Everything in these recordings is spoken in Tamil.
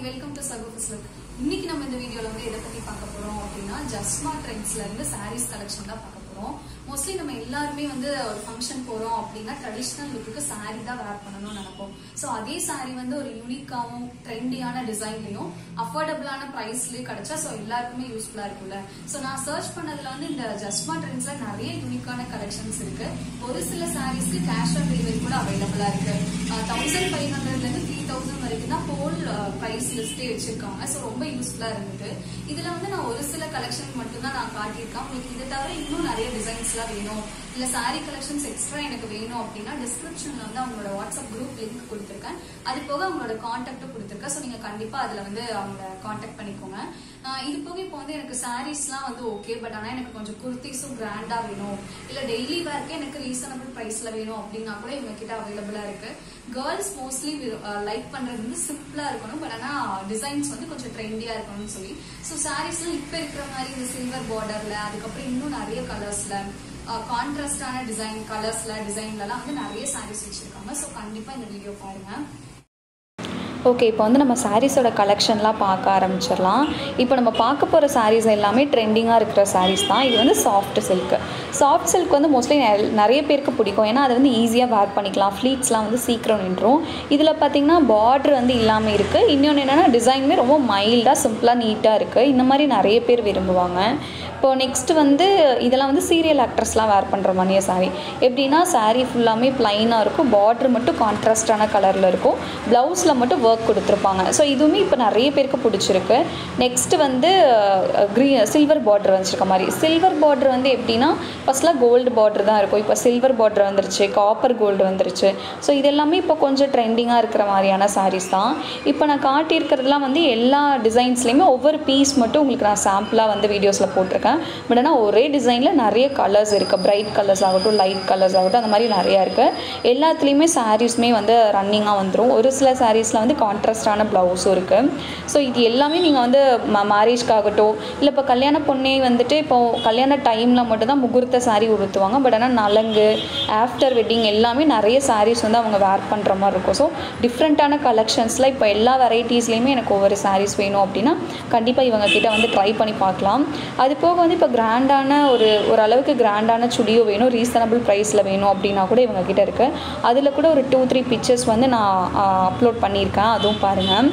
வெல்கம் டு சகோ ஃபெஸ்லர் இன்னைக்கு நம்ம இந்த வீடியோல வந்து எதை பத்தி பார்க்க போறோம் அப்படின்னா ஜஸ்மா ட்ரெண்ட்ஸ்ல இருந்து சாரீஸ் கலெக்ஷன் தான் பார்க்க போறோம் மோஸ்ட்லி நம்ம எல்லாருமே வந்து ஒரு ஃபங்க்ஷன் போறோம் அப்படின்னா ட்ரெடிஷ்னல் லுக்கு saree தான் வேர் பண்ணணும்னு நினைப்போம் ஸோ அதே saree வந்து ஒரு யூனிக்காவும் ட்ரெண்டியான டிசைன்லயும் அஃபோர்டபுளான ப்ரைஸ்லயும் கிடைச்சா ஸோ எல்லாருக்குமே யூஸ்ஃபுல்லா இருக்கும்ல ஸோ நான் சர்ச் பண்ணதுல வந்து இந்த ஜஸ்மா ட்ரெண்ட்ஸ்ல நிறைய யூனிக்கான கலெக்ஷன்ஸ் இருக்கு ஒரு சில சாரீஸ்க்கு கேஷ் ஆன் டெலிவரி கூட அவைலபிளா இருக்கு தௌசண்ட் ஃபைவ் ஹண்ட்ரட்ல இருந்து த்ரீ தௌசண்ட் வரைக்கும் தான் ஹோல் ப்ரைஸ் லிஸ்டே வச்சிருக்காங்க ஸோ ரொம்ப யூஸ்ஃபுல்லா இருந்தது இதுல வந்து நான் ஒரு சில கலெக்ஷன் மட்டும் தான் நான் காட்டியிருக்கேன் உங்களுக்கு இதை தவிர இன்னும் நிறைய டிசைன்ஸ் எல்லாம் வேணும் இல்ல சாரி கலெக்ஷன்ஸ் எக்ஸ்ட்ரா எனக்கு வேணும் அப்படின்னா டிஸ்கிரிப்ஷன்ல வந்து அவங்களோட வாட்ஸ்அப் குரூப் லிங்க் கொடுத்துருக்கேன் அது போக அவங்களோட கான்டாக்டும் கொடுத்துருக்கேன் ஸோ நீங்க கண்டிப்பா அதுல வந்து அவங்கள கான்டாக்ட் பண்ணிக்கோங்க ஆஹ் இது போக இப்போ வந்து எனக்கு சாரீஸ்லாம் வந்து ஓகே பட் ஆனா எனக்கு கொஞ்சம் குர்த்திஸும் கிராண்டா வேணும் இல்ல டெய்லி வேர்க்கே எனக்கு ரீசனபிள் பிரைஸ்ல வேணும் அப்படின்னா கூட இவங்க கிட்ட அவைலபிளா இருக்கு கேர்ள்ஸ் மோஸ்ட்லி லைக் பண்றது வந்து சிம்பிளா இருக்கணும் பட் ஆனா டிசைன்ஸ் வந்து கொஞ்சம் ட்ரெண்டியா இருக்கணும்னு சொல்லி ஸோ சாரீஸ்லாம் இப்ப இருக்கிற மாதிரி இந்த சில்வர் பார்டர்ல அதுக்கப்புறம் இன்னும் நிறைய கலர்ஸ்ல கான்ட்ராஸ்டான டிசைன் கலர்ஸ்ல டிசைன்லலாம் வந்து நிறைய சாரீஸ் வச்சிருக்காங்க ஸோ கண்டிப்பா இந்த வீடியோ பாருங்க ஓகே இப்போ வந்து நம்ம சாரீஸோட கலெக்ஷன்லாம் பார்க்க ஆரம்பிச்சிடலாம் இப்போ நம்ம பார்க்க போகிற சாரீஸ் எல்லாமே ட்ரெண்டிங்காக இருக்கிற சாரீஸ் தான் இது வந்து சாஃப்ட் சில்க் சாஃப்ட் சில்க் வந்து மோஸ்ட்லி நிறைய பேருக்கு பிடிக்கும் ஏன்னா அது வந்து ஈஸியாக வேர் பண்ணிக்கலாம் ஃப்ளீட்ஸ்லாம் வந்து சீக்கிரம் நின்றும் இதில் பார்த்தீங்கன்னா பார்டர் வந்து இல்லாமல் இருக்குது இன்னொன்று என்னென்னா டிசைனுமே ரொம்ப மைல்டாக சிம்பிளாக நீட்டாக இருக்குது இந்த மாதிரி நிறைய பேர் விரும்புவாங்க இப்போது நெக்ஸ்ட் வந்து இதெல்லாம் வந்து சீரியல் ஆக்ட்ரஸ்லாம் வேர் பண்ணுற மாதிரியே சாரீ எப்படின்னா சாரீ ஃபுல்லாமே ப்ளைனாக இருக்கும் பார்டர் மட்டும் கான்ட்ராஸ்டான கலரில் இருக்கும் ப்ளவுஸில் மட்டும் ஒர்க் கொடுத்துருப்பாங்க ஸோ இதுவுமே இப்போ நிறைய பேருக்கு பிடிச்சிருக்கு நெக்ஸ்ட் வந்து க்ரீ சில்வர் பார்டர் வச்சுருக்க மாதிரி சில்வர் பார்டர் வந்து எப்படின்னா ஃபஸ்ட்லாம் கோல்டு பார்டர் தான் இருக்கும் இப்போ சில்வர் பார்டர் வந்துருச்சு காப்பர் கோல்டு வந்துருச்சு ஸோ இது எல்லாமே இப்போ கொஞ்சம் ட்ரெண்டிங்காக இருக்கிற மாதிரியான சாரீஸ் தான் இப்போ நான் காட்டியிருக்கிறதுலாம் வந்து எல்லா டிசைன்ஸ்லேயுமே ஒவ்வொரு பீஸ் மட்டும் உங்களுக்கு நான் சாம்பிளாக வந்து வீடியோஸில் போட்டிருக்கேன் பட் ஆனால் ஒரே டிசைனில் நிறைய கலர்ஸ் இருக்குது பிரைட் கலர்ஸ் ஆகட்டும் லைட் கலர்ஸ் ஆகட்டும் அந்த மாதிரி நிறையா இருக்குது எல்லாத்துலேயுமே சாரீஸுமே வந்து ரன்னிங்காக வந்துடும் ஒரு சில சாரீஸில் வந்து கான்ட்ராஸ்டான ப்ளவுஸும் இருக்குது ஸோ இது எல்லாமே நீங்கள் வந்து ம மேரேஜ்க்காகட்டும் இல்லை இப்போ கல்யாண பொண்ணே வந்துட்டு இப்போ கல்யாண டைமில் மட்டும்தான் முகூர்த்த சாரீ உடுத்துவாங்க பட் ஆனால் நலங்கு ஆஃப்டர் வெட்டிங் எல்லாமே நிறைய சாரீஸ் வந்து அவங்க வேர் பண்ணுற மாதிரி இருக்கும் ஸோ டிஃப்ரெண்ட்டான கலெக்ஷன்ஸில் இப்போ எல்லா வெரைட்டிஸ்லேயுமே எனக்கு ஒவ்வொரு சாரீஸ் வேணும் அப்படின்னா கண்டிப்பாக இவங்க கிட்ட வந்து ட்ரை பண்ணி பார்க்கலாம் அது போக வந்து இப்போ கிராண்டான ஒரு ஓரளவுக்கு கிராண்டான சுடியோ வேணும் ரீசனபிள் ப்ரைஸில் வேணும் அப்படின்னா கூட இவங்க கிட்ட இருக்குது அதில் கூட ஒரு டூ த்ரீ பிக்சர்ஸ் வந்து நான் அப்லோட் பண்ணியிருக்கேன் அதுவும் பாருங்கள்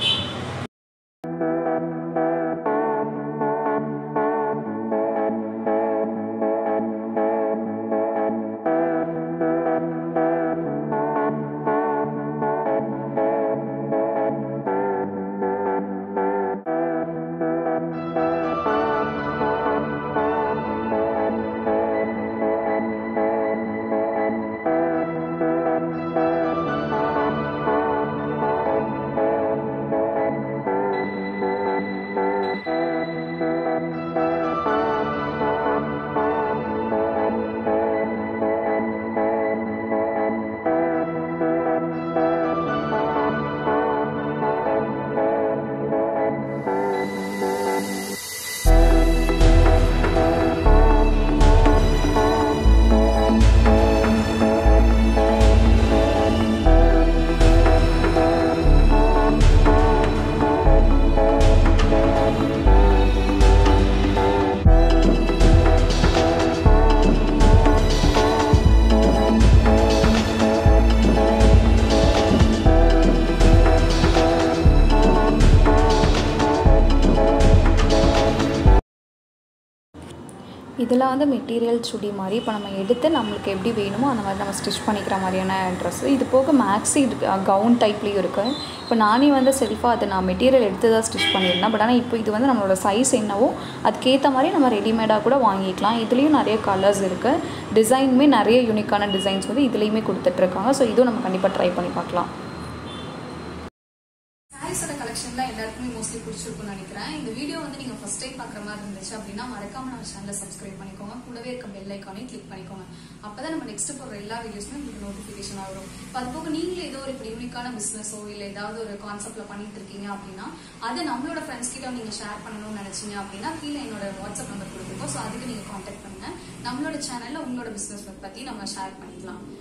இதெல்லாம் வந்து மெட்டீரியல் சுடி மாதிரி இப்போ நம்ம எடுத்து நம்மளுக்கு எப்படி வேணுமோ அந்த மாதிரி நம்ம ஸ்டிச் பண்ணிக்கிற மாதிரியான ட்ரெஸ்ஸு இது போக மேக்ஸி கவுன் டைப்லேயும் இருக்குது இப்போ நானே வந்து செல்ஃபாக அதை நான் மெட்டீரியல் எடுத்து தான் ஸ்டிச் பண்ணியிருந்தேன் பட் ஆனால் இப்போ இது வந்து நம்மளோட சைஸ் என்னவோ அதுக்கேற்ற மாதிரி நம்ம ரெடிமேடாக கூட வாங்கிக்கலாம் இதுலேயும் நிறைய கலர்ஸ் இருக்குது டிசைனுமே நிறைய யூனிக்கான டிசைன்ஸ் வந்து இதுலேயுமே கொடுத்துட்ருக்காங்க ஸோ இதுவும் நம்ம கண்டிப்பாக ட்ரை பண்ணி பார்க்கலாம் சாரீஸோட கலெக்ஷன்லாம் எல்லாருக்குமே மோஸ்ட்லி பிடிச்சிருக்கும்னு நினைக்கிறேன் இந்த வீடியோ வந்து நீங்க ஃபர்ஸ்ட் டைம் பாக்குற மாதிரி இருந்துச்சு அப்படின்னா மறக்காம நம்ம சேனலை சப்ஸ்கிரைப் பண்ணிக்கோங்க கூடவே இருக்க பெல் ஐக்கானையும் கிளிக் பண்ணிக்கோங்க அப்பதான் நம்ம நெக்ஸ்ட் போடுற எல்லா வீடியோஸுமே உங்களுக்கு நோட்டிபிகேஷன் வரும் இப்போ அது போக நீங்களே ஏதோ ஒரு இப்படி யூனிக்கான பிசினஸோ இல்ல ஏதாவது ஒரு கான்செப்ட்ல பண்ணிட்டு இருக்கீங்க அப்படின்னா அதை நம்மளோட ஃப்ரெண்ட்ஸ் கிட்ட நீங்க ஷேர் பண்ணணும்னு நினைச்சீங்க அப்படின்னா கீழே என்னோட வாட்ஸ்அப் நம்பர் கொடுத்துருக்கோம் ஸோ அதுக்கு நீங்க கான்டாக்ட் பண்ணுங்க நம்மளோட சேனல்ல உங்களோட பிசினஸ் பத்தி நம்ம ஷேர் பண்ணிக்கலாம்